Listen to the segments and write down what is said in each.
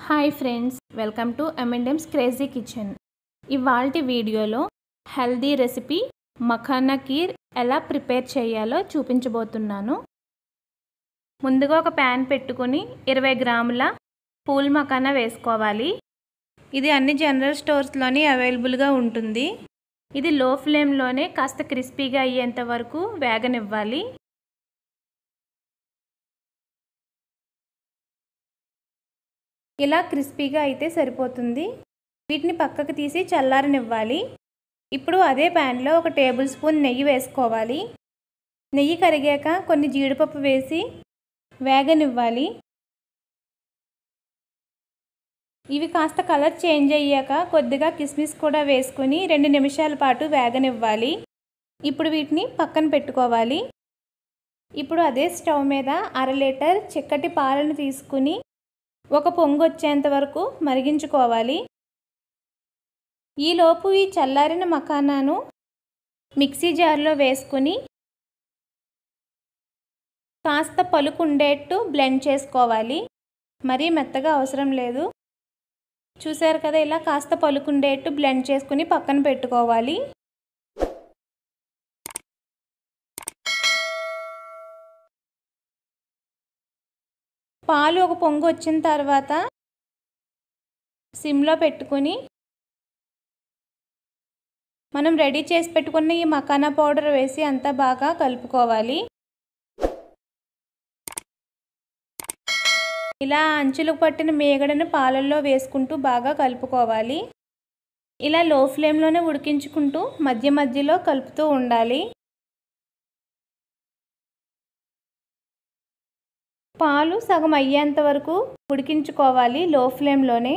hi friends welcome to ఎమ్ఎండెమ్స్ crazy kitchen ఇవాల్టి వీడియోలో హెల్దీ రెసిపీ మఖానా కీర్ ఎలా ప్రిపేర్ చేయాలో చూపించబోతున్నాను ముందుగా ఒక ప్యాన్ పెట్టుకొని ఇరవై గ్రాముల పూల్ మఖానా వేసుకోవాలి ఇది అన్ని జనరల్ స్టోర్స్లోని అవైలబుల్గా ఉంటుంది ఇది లో ఫ్లేమ్లోనే కాస్త క్రిస్పీగా అయ్యేంత వరకు వేగనివ్వాలి ఇలా క్రిస్పీగా అయితే సరిపోతుంది వీటిని పక్కకు తీసి చల్లారనివ్వాలి ఇప్పుడు అదే ప్యాన్లో ఒక టేబుల్ స్పూన్ నెయ్యి వేసుకోవాలి నెయ్యి కరిగాక కొన్ని జీడిపప్పు వేసి వేగనివ్వాలి ఇవి కాస్త కలర్ చేంజ్ అయ్యాక కొద్దిగా కిస్మిస్ కూడా వేసుకుని రెండు నిమిషాల పాటు వేగనివ్వాలి ఇప్పుడు వీటిని పక్కన పెట్టుకోవాలి ఇప్పుడు అదే స్టవ్ మీద అర లీటర్ చిక్కటి పాలను తీసుకుని ఒక పొంగు వచ్చేంత వరకు మరిగించుకోవాలి ఈలోపు ఈ చల్లారిన మకానాను మిక్సీ జార్లో వేసుకుని కాస్త పలుకు ఉండేట్టు బ్లెండ్ చేసుకోవాలి మరీ మెత్తగా అవసరం లేదు చూసారు కదా ఇలా కాస్త పలుకుండేట్టు బ్లెండ్ చేసుకుని పక్కన పెట్టుకోవాలి పాలు ఒక పొంగు వచ్చిన తర్వాత సిమ్లో పెట్టుకుని మనం రెడీ చేసి పెట్టుకున్న ఈ మకానా పౌడర్ వేసి అంతా బాగా కలుపుకోవాలి ఇలా అంచులకు పట్టిన మేగడను పాలల్లో వేసుకుంటూ బాగా కలుపుకోవాలి ఇలా లో ఫ్లేమ్లోనే ఉడికించుకుంటూ మధ్య మధ్యలో కలుపుతూ ఉండాలి పాలు సగం అయ్యేంత వరకు ఉడికించుకోవాలి లో ఫ్లేమ్లోనే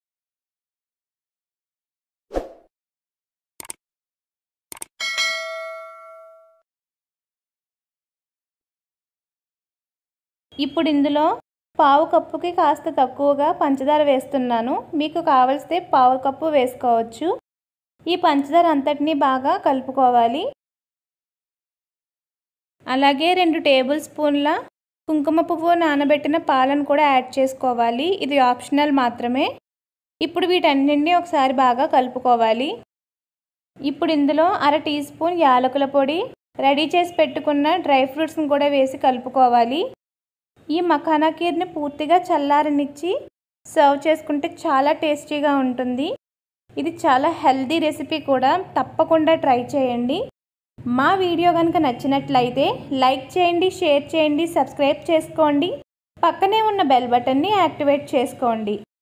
ఇప్పుడు ఇందులో పావు కప్పుకి కాస్త తక్కువగా పంచదార వేస్తున్నాను మీకు కావలిస్తే పావు కప్పు వేసుకోవచ్చు ఈ పంచదార అంతటినీ బాగా కలుపుకోవాలి అలాగే రెండు టేబుల్ స్పూన్ల కుంకుమ పువ్వు నానబెట్టిన పాలను కూడా యాడ్ చేసుకోవాలి ఇది ఆప్షనల్ మాత్రమే ఇప్పుడు వీటన్నింటినీ ఒకసారి బాగా కలుపుకోవాలి ఇప్పుడు ఇందులో అర టీ స్పూన్ యాలకుల పొడి రెడీ చేసి పెట్టుకున్న డ్రై ఫ్రూట్స్ని కూడా వేసి కలుపుకోవాలి ఈ మఖానా కీర్ని పూర్తిగా చల్లారనిచ్చి సర్వ్ చేసుకుంటే చాలా టేస్టీగా ఉంటుంది ఇది చాలా హెల్దీ రెసిపీ కూడా తప్పకుండా ట్రై చేయండి మా వీడియో కనుక నచ్చినట్లయితే లైక్ చేయండి షేర్ చేయండి సబ్స్క్రైబ్ చేసుకోండి పక్కనే ఉన్న బెల్ బటన్ని యాక్టివేట్ చేసుకోండి